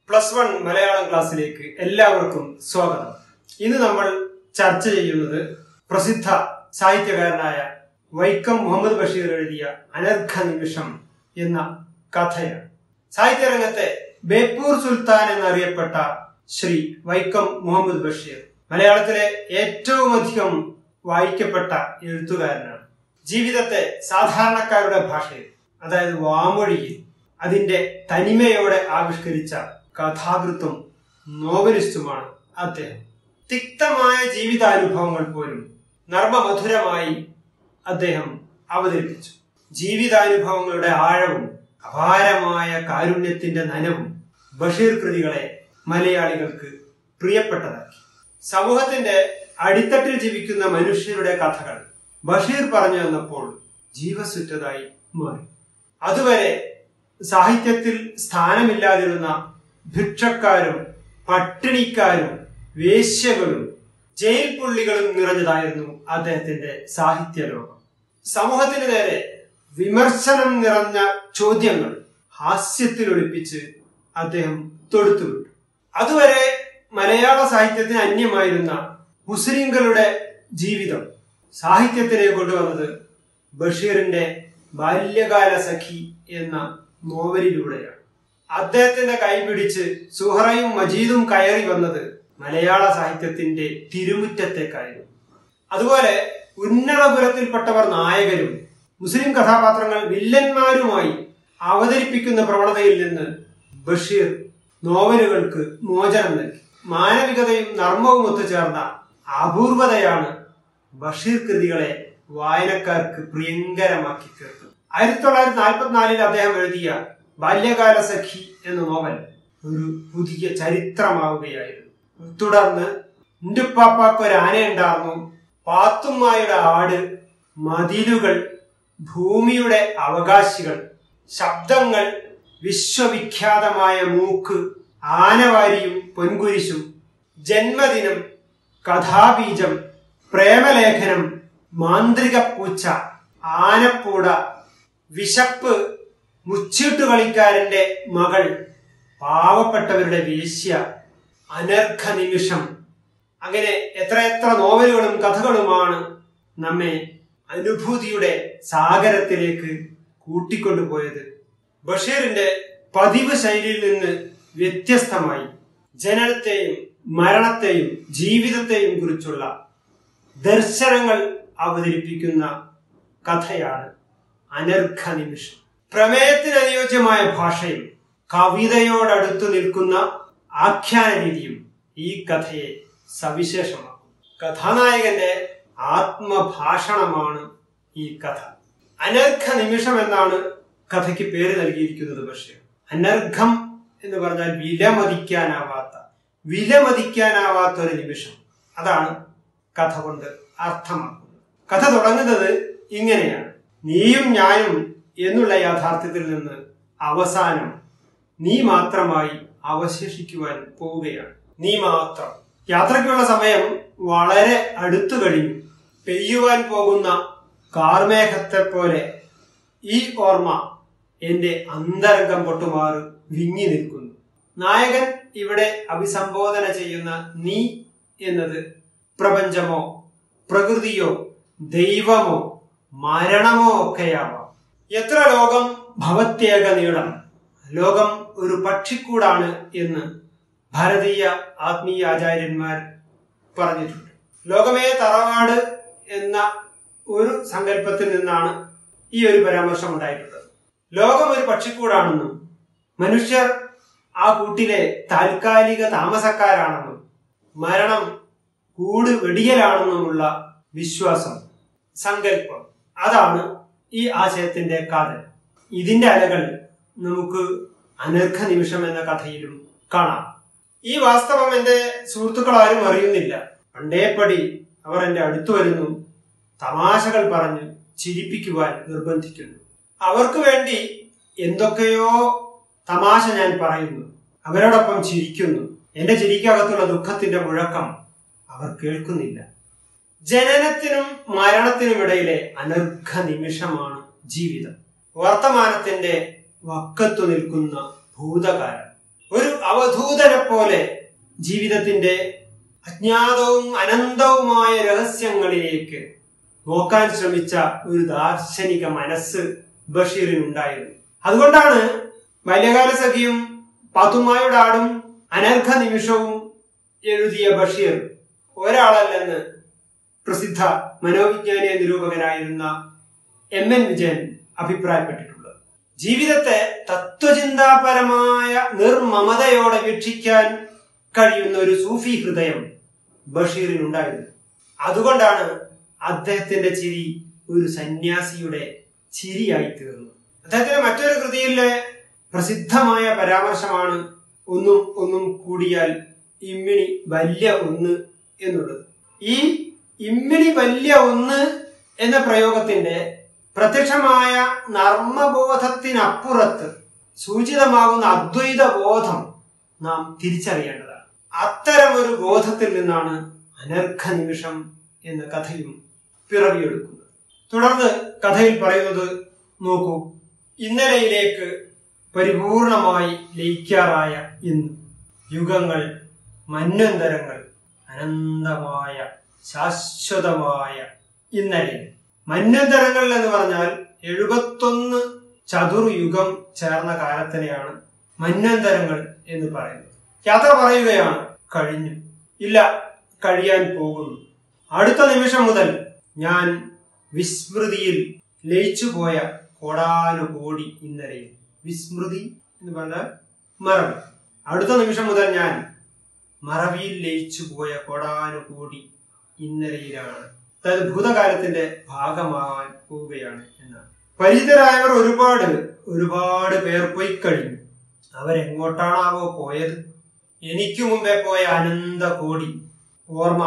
plus one Malayalam ക്ലാസ്സിലേക്ക് എല്ലാവർക്കും സ്വാഗതം ഇന്ന് നമ്മൾ ചർച്ച ചെയ്യുന്നത് പ്രസിദ്ധ സാഹിത്യകാരനായ വൈക്കം മുഹമ്മദ് ബഷീർ എഴുതിയ അനർഘ നിമിഷം എന്ന കഥയാണ് സാഹിത്യരംഗത്തെ ബേപ്പൂർ സുൽത്താൻ എന്നറിയപ്പെട്ട ശ്രീ വൈക്കം മുഹമ്മദ് ബഷീർ മലയാളത്തിലെ ഏറ്റവും അധികം വായിക്കപ്പെട്ട എഴുത്തുകാരനാണ് ജീവിതത്തെ സാധാരണക്കാരുടെ ഭാഷയിൽ അതായത് വാമൊഴിയിൽ അതിന്റെ തനിമയോടെ ആവിഷ്കരിച്ച കഥാകൃത്തും നോവലിസ്റ്റുമാണ് അദ്ദേഹം തിക്തമായ ജീവിതാനുഭവങ്ങൾ പോലും നർമ്മമധുരമായി അദ്ദേഹം അവതരിപ്പിച്ചു ജീവിതാനുഭവങ്ങളുടെ ആഴവും അപാരമായ കാരുണ്യത്തിന്റെ നനവും ബഷീർ കൃതികളെ മലയാളികൾക്ക് പ്രിയപ്പെട്ടതാക്കി സമൂഹത്തിന്റെ അടിത്തട്ടിൽ ജീവിക്കുന്ന മനുഷ്യരുടെ കഥകൾ ബഷീർ പറഞ്ഞു വന്നപ്പോൾ ജീവസുറ്റതായി മാറി അതുവരെ സാഹിത്യത്തിൽ സ്ഥാനമില്ലാതിരുന്ന ഭിക്ഷക്കാരും പട്ടിണിക്കാരും വേശ്യകളും ജയിൽ പുള്ളികളും നിറഞ്ഞതായിരുന്നു അദ്ദേഹത്തിന്റെ സാഹിത്യ ലോകം സമൂഹത്തിന് നേരെ വിമർശനം നിറഞ്ഞ ചോദ്യങ്ങൾ ഹാസ്യത്തിൽ ഒളിപ്പിച്ച് അദ്ദേഹം തൊടുത്തുവിട്ടു അതുവരെ മലയാള സാഹിത്യത്തിന് അന്യമായിരുന്ന മുസ്ലിങ്ങളുടെ ജീവിതം സാഹിത്യത്തിലേക്ക് കൊണ്ടുവന്നത് ബഷീറിന്റെ ബാല്യകാല സഖി എന്ന നോവലിലൂടെയാണ് അദ്ദേഹത്തിന്റെ കൈപിടിച്ച് സുഹറയും മജീദും കയറി വന്നത് മലയാള സാഹിത്യത്തിന്റെ തിരുമുറ്റത്തേക്കായിരുന്നു അതുപോലെ ഉന്നതപുരത്തിൽപ്പെട്ടവർ നായകരും മുസ്ലിം കഥാപാത്രങ്ങൾ വില്ലന്മാരുമായി അവതരിപ്പിക്കുന്ന പ്രവണതയിൽ നിന്ന് ബഷീർ നോവലുകൾക്ക് മോചനം നൽകി മാനവികതയും നർമ്മവും ഒത്തുചേർന്ന അപൂർവതയാണ് ബഷീർ കൃതികളെ വായനക്കാർക്ക് പ്രിയങ്കരമാക്കി തീർത്തത് ആയിരത്തി തൊള്ളായിരത്തി നാൽപ്പത്തിനാലിൽ അദ്ദേഹം എഴുതിയ ബാല്യകാല സഖി എന്ന നോവൽ ഒരു പുതിയ ചരിത്രമാവുകയായിരുന്നു തുടർന്ന് ഉണ്ടുപ്പാപ്പാക്ക് ഒരു ആനയുണ്ടായിരുന്നു പാത്തുമ്മായുടെ ആട് മതിലുകൾ ഭൂമിയുടെ അവകാശികൾ ശബ്ദങ്ങൾ വിശ്വവിഖ്യാതമായ മൂക്ക് ആനവാരിയും പൊൻകുരിശും ജന്മദിനം കഥാബീജം പ്രേമലേഖനം മാന്ത്രിക പൂച്ച ആനപ്പൂട വിശപ്പ് മുച്ചീട്ടുകളിക്കാരന്റെ മകൾ പാവപ്പെട്ടവരുടെ വേശ്യ അനർഘ നിമിഷം അങ്ങനെ എത്രയെത്ര നോവലുകളും കഥകളുമാണ് നമ്മെ അനുഭൂതിയുടെ സാഗരത്തിലേക്ക് കൂട്ടിക്കൊണ്ടുപോയത് ബഷീറിന്റെ പതിവ് ശൈലിയിൽ നിന്ന് വ്യത്യസ്തമായി ജനനത്തെയും മരണത്തെയും ജീവിതത്തെയും കുറിച്ചുള്ള ദർശനങ്ങൾ അവതരിപ്പിക്കുന്ന കഥയാണ് അനർഘ നിമിഷം പ്രമേയത്തിന് അനുയോജ്യമായ ഭാഷയും കവിതയോടടുത്തു നിൽക്കുന്ന ആഖ്യാന രീതിയും ഈ കഥയെ സവിശേഷമാക്കും കഥാനായകന്റെ ആത്മഭാഷണമാണ് ഈ കഥ അനർഘ നിമിഷം എന്നാണ് കഥയ്ക്ക് പേര് നൽകിയിരിക്കുന്നത് പക്ഷേ അനർഘം എന്ന് പറഞ്ഞാൽ വിലമതിക്കാനാവാത്ത വിലമതിക്കാനാവാത്ത ഒരു നിമിഷം അതാണ് കഥ കൊണ്ട് അർത്ഥമാക്കുന്നത് കഥ തുടങ്ങുന്നത് ഇങ്ങനെയാണ് നീയും ഞാനും എന്നുള്ള യാഥാർത്ഥ്യത്തിൽ നിന്ന് അവസാനം നീ മാത്രമായി അവശേഷിക്കുവാൻ പോവുകയാണ് നീ മാത്രം യാത്രയ്ക്കുള്ള സമയം വളരെ അടുത്തു കഴിഞ്ഞു പെയ്യുവാൻ പോകുന്ന കാർമേഘത്തെ പോലെ ഈ ഓർമ്മ എന്റെ അന്തരംഗം പൊട്ടുമാറ് വിങ്ങി നിൽക്കുന്നു നായകൻ ഇവിടെ അഭിസംബോധന ചെയ്യുന്ന നീ എന്നത് പ്രപഞ്ചമോ പ്രകൃതിയോ ദൈവമോ മരണമോ ഒക്കെയാവാം എത്ര ലോകം ഭവത്യേക നീളം ലോകം ഒരു പക്ഷിക്കൂടാണ് എന്ന് ഭാരതീയ ആത്മീയ ആചാര്യന്മാർ പറഞ്ഞിട്ടുണ്ട് ലോകമേ തറവാട് എന്ന ഒരു സങ്കല്പത്തിൽ നിന്നാണ് ഈ ഒരു പരാമർശം ഉണ്ടായിട്ടുള്ളത് ലോകം ഒരു പക്ഷിക്കൂടാണെന്നും മനുഷ്യർ ആ കൂട്ടിലെ താൽക്കാലിക താമസക്കാരാണെന്നും മരണം കൂട് വെടിയലാണെന്നുമുള്ള വിശ്വാസം സങ്കല്പം അതാണ് ഈ ആശയത്തിന്റെ കാതൽ ഇതിന്റെ അലകൾ നമുക്ക് അനർഘ നിമിഷം എന്ന കഥയിലും കാണാം ഈ വാസ്തവം എന്റെ സുഹൃത്തുക്കൾ ആരും അറിയുന്നില്ല പണ്ടേപ്പടി അവർ എന്റെ അടുത്തു വരുന്നു തമാശകൾ പറഞ്ഞ് ചിരിപ്പിക്കുവാൻ നിർബന്ധിക്കുന്നു അവർക്ക് വേണ്ടി എന്തൊക്കെയോ തമാശ ഞാൻ പറയുന്നു അവരോടൊപ്പം ചിരിക്കുന്നു എന്റെ ചിരിക്കകത്തുള്ള ദുഃഖത്തിന്റെ മുഴക്കം അവർ കേൾക്കുന്നില്ല ജനനത്തിനും മരണത്തിനുമിടയിലെ അനർഘ നിമിഷമാണ് ജീവിതം വർത്തമാനത്തിന്റെ വക്കത്തു നിൽക്കുന്ന ഭൂതകാലം ഒരു അവധൂതനെ പോലെ ജീവിതത്തിന്റെ അജ്ഞാതവും അനന്തവുമായ രഹസ്യങ്ങളിലേക്ക് നോക്കാൻ ശ്രമിച്ച ഒരു ദാർശനിക മനസ്സ് ബഷീറിനുണ്ടായിരുന്നു അതുകൊണ്ടാണ് ബാല്യകാല സഖിയും പാത്തുമായുടെ ആടും അനർഘ നിമിഷവും എഴുതിയ ബഷീർ ഒരാളല്ലെന്ന് പ്രസിദ്ധ മനോവിജ്ഞാനിക നിരൂപകനായിരുന്ന എം എൻ വിജയൻ അഭിപ്രായപ്പെട്ടിട്ടുള്ളത് ജീവിതത്തെ തത്വചിന്താപരമായ നിർമമതയോടെ വീക്ഷിക്കാൻ കഴിയുന്ന ഒരു സൂഫി ഹൃദയം ബഷീറിനുണ്ടായിരുന്നു അതുകൊണ്ടാണ് അദ്ദേഹത്തിന്റെ ചിരി ഒരു സന്യാസിയുടെ ചിരിയായി തീർന്നു അദ്ദേഹത്തിന്റെ മറ്റൊരു കൃതിയിലെ പ്രസിദ്ധമായ പരാമർശമാണ് ഒന്നും ഒന്നും കൂടിയാൽ ഇമ്മിണി വല്യ ഒന്ന് എന്നുള്ളത് ഈ ഇമ്മിണി വല്യ ഒന്ന് എന്ന പ്രയോഗത്തിന്റെ പ്രത്യക്ഷമായ നർമ്മബോധത്തിനപ്പുറത്ത് സൂചിതമാകുന്ന അദ്വൈത ബോധം നാം തിരിച്ചറിയേണ്ടതാണ് അത്തരം ഒരു ബോധത്തിൽ നിന്നാണ് അനർഘ നിമിഷം എന്ന കഥയും പിറവിയെടുക്കുന്നത് തുടർന്ന് കഥയിൽ പറയുന്നത് നോക്കൂ ഇന്നലെയിലേക്ക് പരിപൂർണമായി ലയിക്കാറായ ഇന്ന് യുഗങ്ങൾ മന്വന്തരങ്ങൾ അനന്തമായ ശാശ്വതമായ ഇന്നലെ മന്വന്തരങ്ങൾ എന്ന് പറഞ്ഞാൽ എഴുപത്തൊന്ന് ചതുർയുഗം ചേർന്ന കാലത്തിനെയാണ് മന്വന്തരങ്ങൾ എന്ന് പറയുന്നത് യാത്ര പറയുകയാണ് കഴിഞ്ഞു ഇല്ല കഴിയാൻ പോകുന്നു അടുത്ത നിമിഷം മുതൽ ഞാൻ വിസ്മൃതിയിൽ ലയിച്ചുപോയ കോടാനുകോടി ഇന്നലെയിൽ വിസ്മൃതി എന്ന് പറഞ്ഞാൽ മറവി അടുത്ത നിമിഷം മുതൽ ഞാൻ മറവിയിൽ ലയിച്ചു പോയ കോടാനുകോടി ഇന്നലെയിലാണ് അതായത് ഭൂതകാലത്തിന്റെ ഭാഗമാകാൻ പോവുകയാണ് എന്നാണ് പരിചിതരായവർ ഒരുപാട് ഒരുപാട് പേർ പോയി കഴിഞ്ഞു അവരെങ്ങോട്ടാണാവോ പോയത് എനിക്കു മുമ്പേ പോയ അനന്ത കോടി ഓർമ്മ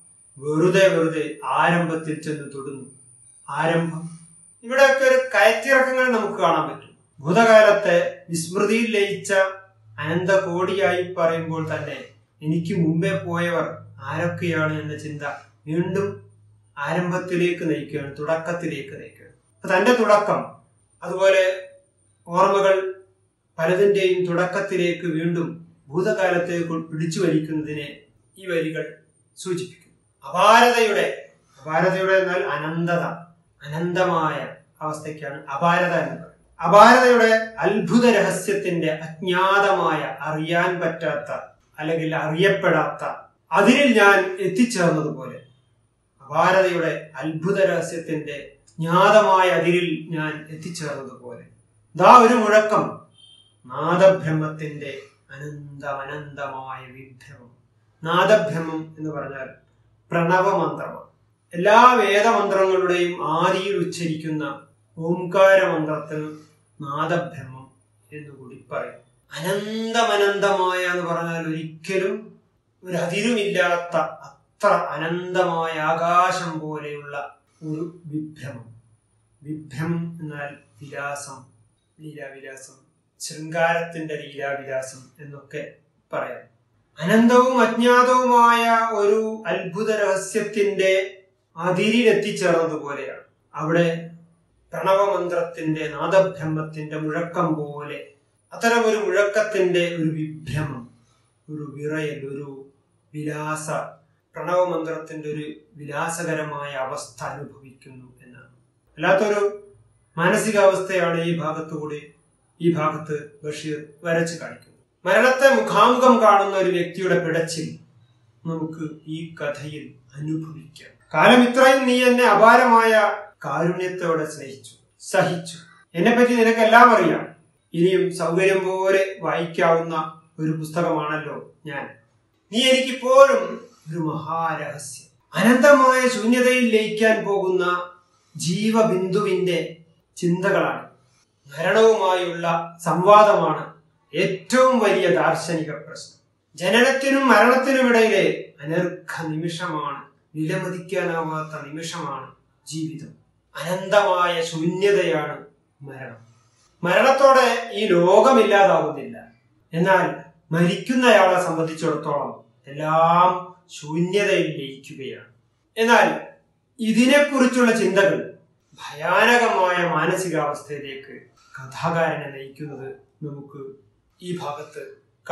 വെറുതെ വെറുതെ ആരംഭത്തിൽ ചെന്ന് തൊടുന്നു ആരംഭം ഇവിടെയൊക്കെ ഒരു കയറ്റിറക്കങ്ങൾ നമുക്ക് കാണാൻ പറ്റും ഭൂതകാലത്തെ വിസ്മൃതിയിൽ ലയിച്ച അനന്ത കോടിയായി പറയുമ്പോൾ തന്നെ എനിക്ക് മുമ്പേ പോയവർ ആരൊക്കെയാണ് എന്ന ചിന്ത വീണ്ടും ആരംഭത്തിലേക്ക് നയിക്കുകയാണ് തുടക്കത്തിലേക്ക് നയിക്കുകയാണ് അപ്പൊ തന്റെ തുടക്കം അതുപോലെ ഓർമ്മകൾ പലതിന്റെയും തുടക്കത്തിലേക്ക് വീണ്ടും ഭൂതകാലത്തേക്ക് പിടിച്ചു വലിക്കുന്നതിനെ ഈ വരികൾ സൂചിപ്പിക്കും അപാരതയുടെ അപാരതയുടെ എന്നാൽ അനന്തത അനന്തമായ അവസ്ഥയ്ക്കാണ് അപാരത എന്ന് പറയുന്നത് അപാരതയുടെ അത്ഭുത രഹസ്യത്തിന്റെ അജ്ഞാതമായ അറിയാൻ പറ്റാത്ത അല്ലെങ്കിൽ അറിയപ്പെടാത്ത അതിരിൽ ഞാൻ എത്തിച്ചേർന്നതുപോലെ അപാരതയുടെ അത്ഭുത രഹസ്യത്തിന്റെ ജ്ഞാതമായ അതിരിൽ ഞാൻ എത്തിച്ചേർന്നതുപോലെ ദാ ഒരു മുഴക്കം നാദബ്രഹ്മത്തിന്റെ അനന്തമനന്തമായ വിഭ്രമം നാദബ്രഹ്മം എന്ന് പറഞ്ഞാൽ പ്രണവമന്ത്രമാണ് എല്ലാ വേദമന്ത്രങ്ങളുടെയും ആദിയിൽ ഉച്ചരിക്കുന്ന ഓംകാര മന്ത്രത്തിന് നാദബ്രഹ്മം എന്നുകൂടി പറയും അനന്തമനന്തമായ എന്ന് പറഞ്ഞാൽ ഒരിക്കലും ഒരു അതിരുമില്ലാത്ത അത്ര അനന്തമായ ആകാശം പോലെയുള്ള ഒരു വിഭ്രമം വിഭ്രമം എന്നാൽ വിലാസം ലീലാവിലാസം ശൃംഗാരത്തിന്റെ ലീലാവിലാസം എന്നൊക്കെ പറയാം അനന്തവും അജ്ഞാതവുമായ ഒരു അത്ഭുത രഹസ്യത്തിന്റെ അതിരിലെത്തിച്ചേർന്നതുപോലെയാണ് അവിടെ പ്രണവമന്ത്രത്തിന്റെ നാദബ്രഹ്മത്തിന്റെ മുഴക്കം പോലെ അത്തരം ഒരു മുഴക്കത്തിന്റെ ഒരു വിഭ്രമം ഒരു വിറയൽ ഒരു വിലാസ പ്രണവമന്ത്രത്തിന്റെ ഒരു വിലാസകരമായ അവസ്ഥ അനുഭവിക്കുന്നു എന്നാണ് അല്ലാത്തൊരു മാനസികാവസ്ഥയാണ് ഈ ഭാഗത്തുകൂടി ഈ ഭാഗത്ത് ബഷീർ വരച്ചു കാണിക്കുന്നത് മരണത്തെ മുഖാമുഖം കാണുന്ന ഒരു വ്യക്തിയുടെ പിടച്ചിൽ നമുക്ക് ഈ കഥയിൽ അനുഭവിക്കാം കാലം ഇത്രയും നീ എന്നെ അപാരമായ കാരുണ്യത്തോടെ സ്നേഹിച്ചു സഹിച്ചു എന്നെ പറ്റി നിനക്കെല്ലാം അറിയാം ഇനിയും സൗകര്യം പോലെ വായിക്കാവുന്ന ഒരു പുസ്തകമാണല്ലോ ഞാൻ നീ എനിക്കിപ്പോഴും ഒരു മഹാരഹസ്യം അനന്തമായ ശൂന്യതയിൽ ലയിക്കാൻ പോകുന്ന ജീവബിന്ദുവിന്റെ ചിന്തകളാണ് മരണവുമായുള്ള സംവാദമാണ് ഏറ്റവും വലിയ ദാർശനിക പ്രശ്നം ജനനത്തിനും മരണത്തിനുമിടയിലെ അനർഘ നിമിഷമാണ് വിലമതിക്കാനാവാത്ത നിമിഷമാണ് ജീവിതം അനന്തമായ ശൂന്യതയാണ് മരണം മരണത്തോടെ ഈ ലോകമില്ലാതാകുന്നില്ല എന്നാൽ മരിക്കുന്നയാളെ സംബന്ധിച്ചിടത്തോളം എല്ലാം ശൂന്യതയിൽ ലയിക്കുകയാണ് എന്നാൽ ഇതിനെക്കുറിച്ചുള്ള ചിന്തകൾ ഭയാനകമായ മാനസികാവസ്ഥയിലേക്ക് കഥാകാരനെ നയിക്കുന്നത് നമുക്ക് ഈ ഭാഗത്ത് കാണാം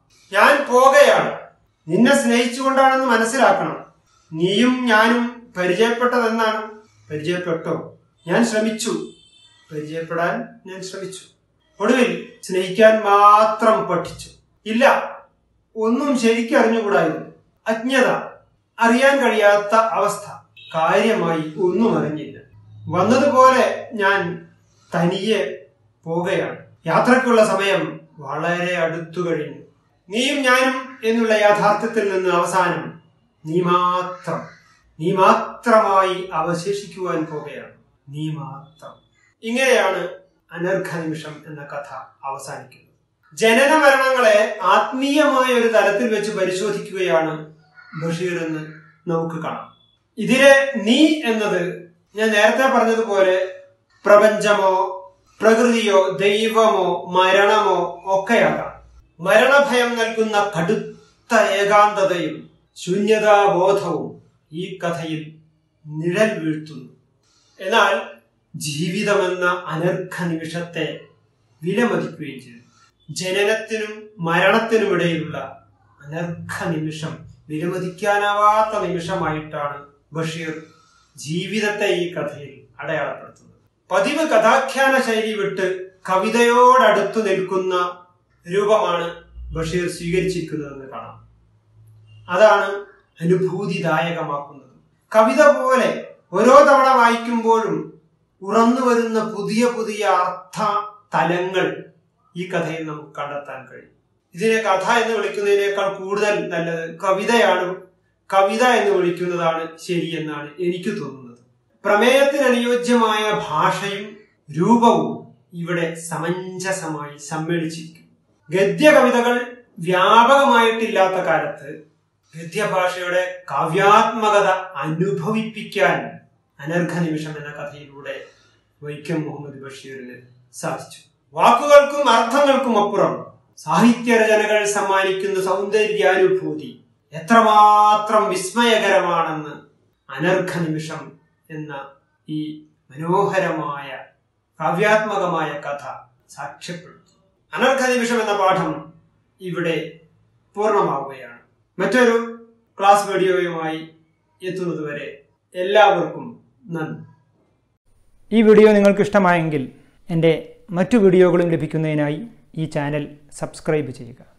ഞാൻ പോകുകയാണ് നിന്നെ സ്നേഹിച്ചുകൊണ്ടാണെന്ന് മനസ്സിലാക്കണം നീയും ഞാനും പരിചയപ്പെട്ടതെന്നാണ് പരിചയപ്പെട്ടോ ഞാൻ ശ്രമിച്ചു പരിചയപ്പെടാൻ ഞാൻ ശ്രമിച്ചു ഒടുവിൽ സ്നേഹിക്കാൻ മാത്രം പഠിച്ചു ഇല്ല ഒന്നും ശരിക്കും അറിഞ്ഞുകൂടായിരുന്നു അജ്ഞത അറിയാൻ കഴിയാത്ത അവസ്ഥ കാര്യമായി ഒന്നും അറിഞ്ഞില്ല വന്നതുപോലെ ഞാൻ തനിയെ പോവുകയാണ് യാത്രയ്ക്കുള്ള സമയം വളരെ അടുത്തു കഴിഞ്ഞു നീയും ഞാനും എന്നുള്ള യാഥാർത്ഥ്യത്തിൽ നിന്ന് അവസാനം നീ മാത്രം നീ മാത്രമായി അവശേഷിക്കുവാൻ പോകുകയാണ് നീ മാത്രം ഇങ്ങനെയാണ് അനർഘ നിമിഷം എന്ന കഥ അവസാനിക്കുന്നത് ജനന മരണങ്ങളെ ആത്മീയമായ ഒരു തലത്തിൽ വെച്ച് പരിശോധിക്കുകയാണ് ബഷീർ എന്ന് നമുക്ക് കാണാം ഇതിലെ നീ എന്നത് ഞാൻ നേരത്തെ പറഞ്ഞതുപോലെ പ്രപഞ്ചമോ പ്രകൃതിയോ ദൈവമോ മരണമോ ഒക്കെയാകാം മരണഭയം നൽകുന്ന കടുത്ത ഏകാന്തതയും ശൂന്യതാബോധവും ഈ കഥയിൽ നിഴൽ വീഴ്ത്തുന്നു എന്നാൽ ജീവിതമെന്ന അനർഘ നിമിഷത്തെ വിലമതിക്കുകയും ചെയ്തു ജനനത്തിനും മരണത്തിനുമിടയിലുള്ള അനർഘ നിമിഷം വിലമതിക്കാനാവാത്ത നിമിഷമായിട്ടാണ് ബഷീർ ജീവിതത്തെ ഈ കഥയിൽ അടയാളപ്പെടുത്തുന്നത് പതിവ് കഥാഖ്യാന ശൈലി വിട്ട് കവിതയോടടുത്തു നിൽക്കുന്ന രൂപമാണ് ബഷീർ സ്വീകരിച്ചിരിക്കുന്നതെന്ന് കാണാം അതാണ് അനുഭൂതിദായകമാക്കുന്നത് കവിത പോലെ ഓരോ തവണ വായിക്കുമ്പോഴും ഉറന്നു വരുന്ന പുതിയ പുതിയ അർത്ഥ തലങ്ങൾ ഈ കഥയിൽ നമുക്ക് കണ്ടെത്താൻ കഴിയും ഇതിനെ കഥ എന്ന് വിളിക്കുന്നതിനേക്കാൾ കൂടുതൽ നല്ലത് കവിതയാണ് കവിത എന്ന് വിളിക്കുന്നതാണ് ശരിയെന്നാണ് എനിക്ക് തോന്നുന്നത് പ്രമേയത്തിന് അനുയോജ്യമായ ഭാഷയും രൂപവും ഇവിടെ സമഞ്ജസമായി സമ്മേളിച്ചിരിക്കും ഗദ്യ കവിതകൾ വ്യാപകമായിട്ടില്ലാത്ത കാലത്ത് ഗദ്യഭാഷയുടെ കാവ്യാത്മകത അനുഭവിപ്പിക്കാൻ അനർഘ നിമിഷം എന്ന കഥയിലൂടെ വൈക്കം മുഹമ്മദ് ബഷീറിന് സാധിച്ചു വാക്കുകൾക്കും അർത്ഥങ്ങൾക്കും അപ്പുറം സാഹിത്യരചനകൾ സമ്മാനിക്കുന്ന സൗന്ദര്യാനുഭൂതി എത്രമാത്രം വിസ്മയകരമാണെന്ന് അനർഘ നിമിഷം എന്ന ഈ മനോഹരമായ കാവ്യാത്മകമായ കഥ സാക്ഷ്യപ്പെടുത്തുന്നു അനർഘ നിമിഷം എന്ന പാഠം ഇവിടെ പൂർണ്ണമാവുകയാണ് മറ്റൊരു ക്ലാസ് വീഡിയോയുമായി എത്തുന്നതുവരെ എല്ലാവർക്കും നന്ദി ഈ വീഡിയോ നിങ്ങൾക്ക് ഇഷ്ടമായെങ്കിൽ എൻ്റെ മറ്റു വീഡിയോകളും ലഭിക്കുന്നതിനായി ഈ ചാനൽ സബ്സ്ക്രൈബ് ചെയ്യുക